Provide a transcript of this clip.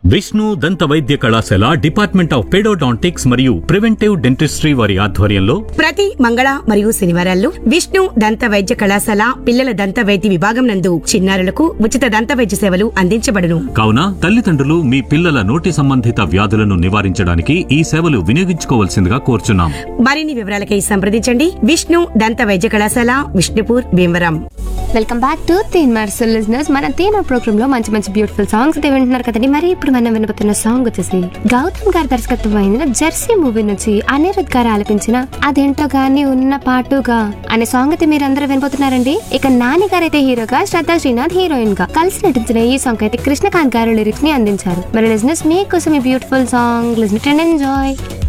విష్ణు దంత వైద్య కళాశాల డిపార్ట్మెంట్ ఆఫ్ పెడోడాంటిక్స్ మరియు ప్రివెంటివ్ డెంటిస్ట్రీ వారి ఆధ్వర్యంలో ప్రతి మంగళ మరియు శనివారాల్లో విష్ణు దంత వైద్య కళాశాల పిల్లల దంత వైద్య విభాగం నందు చిన్నారులకు ఉచిత దంత వైద్య సేవలు అందించబడును కావున తల్లిదండ్రులు మీ పిల్లల నోటి సంబంధిత వ్యాధులను నివారించడానికి ఈ సేవలు వినియోగించుకోవాల్సిందిగా కోరుచున్నాం మరిన్ని వివరాలకై సంప్రదించండి విష్ణు దంత వైద్య కళాశాల Vishnupur Bhimavaram welcome back to తీన్ మర్సల్ లిజనర్స్ మన తీన్ ప్రోగ్రామ్ లో మంచి మంచి బ్యూటిఫుల్ సాంగ్స్ అయితే వింటున్నారు కదండి మరి ఇప్పుడు మనం వినబోతున్న సాంగ్ వచ్చేసి గౌతమ్ గారి దర్శకత్వం అయిన జెర్సీ మూవీ నుంచి అనిరుద్ గారు ఆలపించిన అదేంటో గాని ఉన్న పాటుగా అనే సాంగ్ అయితే మీరు అందరూ వినబోతున్నారండి ఇక నాని గారు అయితే హీరోగా శ్రద్ధా శ్రీనాథ్ హీరోయిన్ గా కలిసి నటించిన ఈ సాంగ్ అయితే కృష్ణకాంత్ గారు లిరిక్స్ ని అందించారు మరి లిజనర్స్ మీకోసం ఈ beautiful song listen and enjoy